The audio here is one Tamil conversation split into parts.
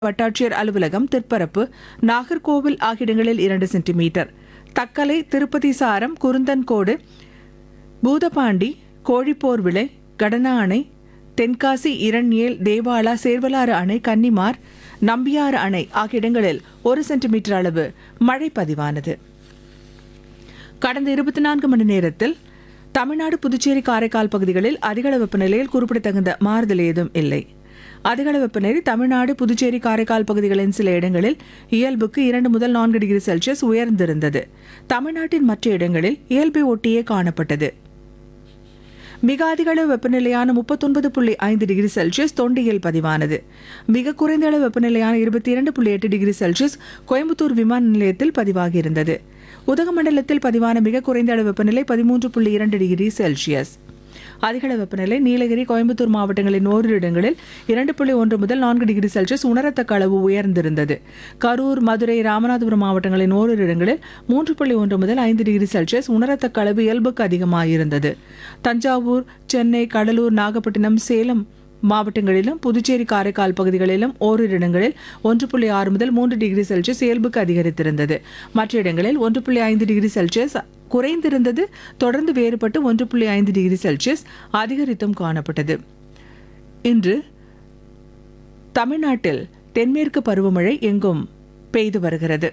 வட்டாட்சியர் அலுவலகம் திற்பரப்பு நாகர்கோவில் ஆகிய இடங்களில் இரண்டு சென்டிமீட்டர் தக்கலை திருப்பதி சாரம் குருந்தன்கோடு பூதபாண்டி கோழிப்போர் விளை கடனா அணை தென்காசி இரண்யேல் தேவாலா சேர்வலாறு அணை கன்னிமார் நம்பியாறு அணை ஆகிய இடங்களில் ஒரு சென்டிமீட்டர் அளவு மழை பதிவானது கடந்த இருபத்தி நான்கு மணி நேரத்தில் தமிழ்நாடு புதுச்சேரி காரைக்கால் பகுதிகளில் அதிகள வெப்பநிலையில் குறிப்பிடத்தகுந்த மாறுதல் ஏதும் இல்லை அதிகள வெப்பநிலை தமிழ்நாடு புதுச்சேரி காரைக்கால் பகுதிகளின் சில இடங்களில் இயல்புக்கு இரண்டு முதல் நான்கு டிகிரி செல்சியஸ் உயர்ந்திருந்தது தமிழ்நாட்டின் மற்ற இடங்களில் இயல்பை ஒட்டியே காணப்பட்டது மிக அதிக அளவு வெப்பநிலையான முப்பத்தொன்பது புள்ளி ஐந்து டிகிரி செல்சியஸ் தொண்டியில் பதிவானது மிக குறைந்த அளவு வெப்பநிலையான இருபத்தி இரண்டு புள்ளி எட்டு டிகிரி செல்சியஸ் கோயம்புத்தூர் விமான நிலையத்தில் பதிவாகியிருந்தது உதகமண்டலத்தில் பதிவான மிக குறைந்த அளவு வெப்பநிலை பதிமூன்று புள்ளி இரண்டு டிகிரி செல்சியஸ் அதிகள வெப்பநிலை நீலகிரி கோயம்புத்தூர் மாவட்டங்களின் ஓரிரு இடங்களில் இரண்டு புள்ளி ஒன்று முதல் நான்கு டிகிரி செல்சியஸ் உணரத்தக்க அளவு உயர்ந்திருந்தது கரூர் மதுரை ராமநாதபுரம் மாவட்டங்களின் ஓரிரு இடங்களில் மூன்று புள்ளி ஒன்று முதல் ஐந்து டிகிரி செல்சியஸ் உணரத்தக்க அளவு இயல்புக்கு அதிகமாயிருந்தது தஞ்சாவூர் சென்னை கடலூர் நாகப்பட்டினம் சேலம் மாவட்டங்களிலும் புதுச்சேரி காரைக்கால் பகுதிகளிலும் ஓரிரு இடங்களில் ஒன்று புள்ளி ஆறு முதல் மூன்று டிகிரி செல்சியஸ் இயல்புக்கு அதிகரித்திருந்தது மற்ற இடங்களில் ஒன்று புள்ளி ஐந்து டிகிரி செல்சியஸ் குறைந்திருந்தது தொடர்ந்து வேறுபட்டு ஒன்று புள்ளி ஐந்து டிகிரி செல்சியஸ் அதிகரித்தும் காணப்பட்டது இன்று தமிழ்நாட்டில் தென்மேற்கு பருவமழை எங்கும் பெய்து வருகிறது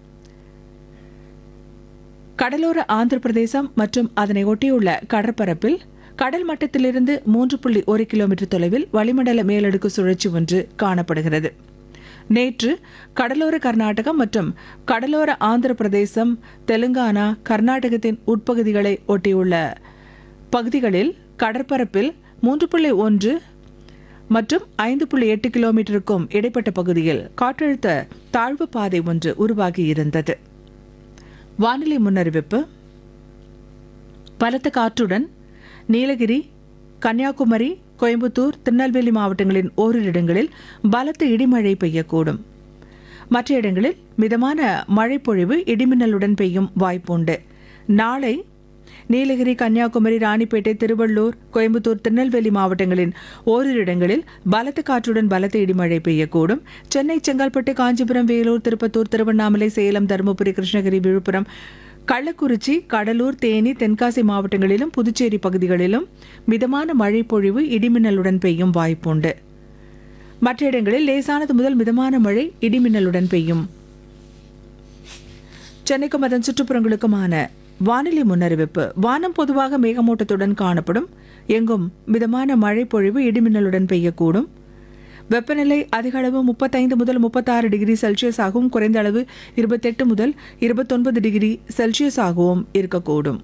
கடலோர ஆந்திர பிரதேசம் மற்றும் அதனை ஒட்டியுள்ள கடற்பரப்பில் கடல் மட்டத்திலிருந்து மூன்று புள்ளி ஒரு கிலோமீட்டர் தொலைவில் வளிமண்டல மேலடுக்கு சுழற்சி ஒன்று காணப்படுகிறது நேற்று கடலோர கர்நாடகம் மற்றும் கடலோர ஆந்திர பிரதேசம் தெலுங்கானா கர்நாடகத்தின் உட்பகுதிகளை ஒட்டியுள்ள பகுதிகளில் கடற்பரப்பில் மூன்று புள்ளி ஒன்று மற்றும் ஐந்து புள்ளி எட்டு கிலோமீட்டருக்கும் இடைப்பட்ட பகுதியில் காற்றழுத்த தாழ்வு பாதை ஒன்று உருவாகி இருந்தது வானிலை முன்னறிவிப்பு பலத்த காற்றுடன் நீலகிரி கன்னியாகுமரி கோயம்புத்தூர் திருநெல்வேலி மாவட்டங்களின் ஓரிரு இடங்களில் பலத்த இடிமழை பெய்யக்கூடும் மற்ற இடங்களில் மிதமான மழைப்பொழிவு இடிமின்னலுடன் பெய்யும் வாய்ப்புண்டு நாளை நீலகிரி கன்னியாகுமரி ராணிப்பேட்டை திருவள்ளூர் கோயம்புத்தூர் திருநெல்வேலி மாவட்டங்களின் ஓரிரு இடங்களில் பலத்த காற்றுடன் பலத்த இடிமழை பெய்யக்கூடும் சென்னை செங்கல்பட்டு காஞ்சிபுரம் வேலூர் திருப்பத்தூர் திருவண்ணாமலை சேலம் தருமபுரி கிருஷ்ணகிரி விழுப்புரம் கள்ளக்குறிச்சி கடலூர் தேனி தென்காசி மாவட்டங்களிலும் புதுச்சேரி பகுதிகளிலும் மிதமான மழை பொழிவு இடிமின்னலுடன் பெய்யும் வாய்ப்புண்டு மற்ற இடங்களில் லேசானது முதல் மிதமான மழை இடிமின்னலுடன் பெய்யும் சென்னைக்கும் அதன் சுற்றுப்புறங்களுக்குமான வானிலை முன்னறிவிப்பு வானம் பொதுவாக மேகமூட்டத்துடன் காணப்படும் எங்கும் மிதமான மழை பொழிவு இடிமின்னலுடன் பெய்யக்கூடும் வெப்பநிலை அதிக அளவு முப்பத்தைந்து முதல் முப்பத்தாறு டிகிரி செல்சியஸ் ஆகவும் குறைந்த அளவு இருபத்தெட்டு முதல் இருபத்தொன்பது டிகிரி செல்சியஸ் ஆகவும் இருக்கக்கூடும்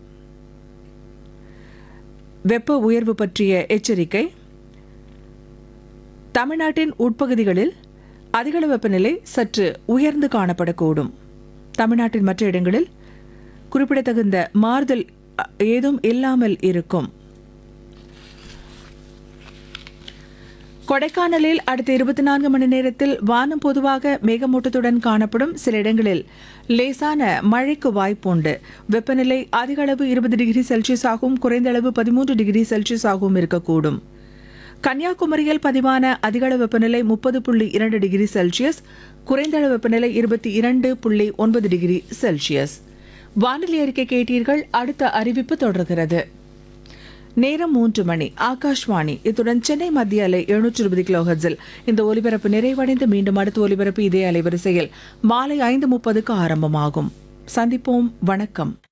வெப்ப உயர்வு பற்றிய எச்சரிக்கை தமிழ்நாட்டின் உட்பகுதிகளில் அதிகள வெப்பநிலை சற்று உயர்ந்து காணப்படக்கூடும் தமிழ்நாட்டின் மற்ற இடங்களில் குறிப்பிடத்தகுந்த மாறுதல் அ, ஏதும் இல்லாமல் இருக்கும் கொடைக்கானலில் அடுத்த இருபத்தி நான்கு மணி நேரத்தில் வானம் பொதுவாக மேகமூட்டத்துடன் காணப்படும் சில இடங்களில் லேசான மழைக்கு வாய்ப்புண்டு வெப்பநிலை அதிக அளவு இருபது டிகிரி செல்சியஸ் ஆகவும் குறைந்த அளவு பதிமூன்று டிகிரி செல்சியஸ் ஆகவும் இருக்கக்கூடும் கன்னியாகுமரியில் பதிவான அதிகள வெப்பநிலை முப்பது புள்ளி இரண்டு டிகிரி செல்சியஸ் குறைந்த அளவு வெப்பநிலை இருபத்தி இரண்டு புள்ளி ஒன்பது டிகிரி செல்சியஸ் வானிலை அறிக்கை கேட்டீர்கள் அடுத்த அறிவிப்பு தொடர்கிறது நேரம் மூன்று மணி ஆகாஷ்வாணி இத்துடன் சென்னை மத்திய அலை எழுநூற்று இருபது கிலோஹர்ட்ஸில் இந்த ஒலிபரப்பு நிறைவடைந்து மீண்டும் அடுத்த ஒலிபரப்பு இதே அலைவரிசையில் மாலை ஐந்து முப்பதுக்கு ஆரம்பமாகும் சந்திப்போம் வணக்கம்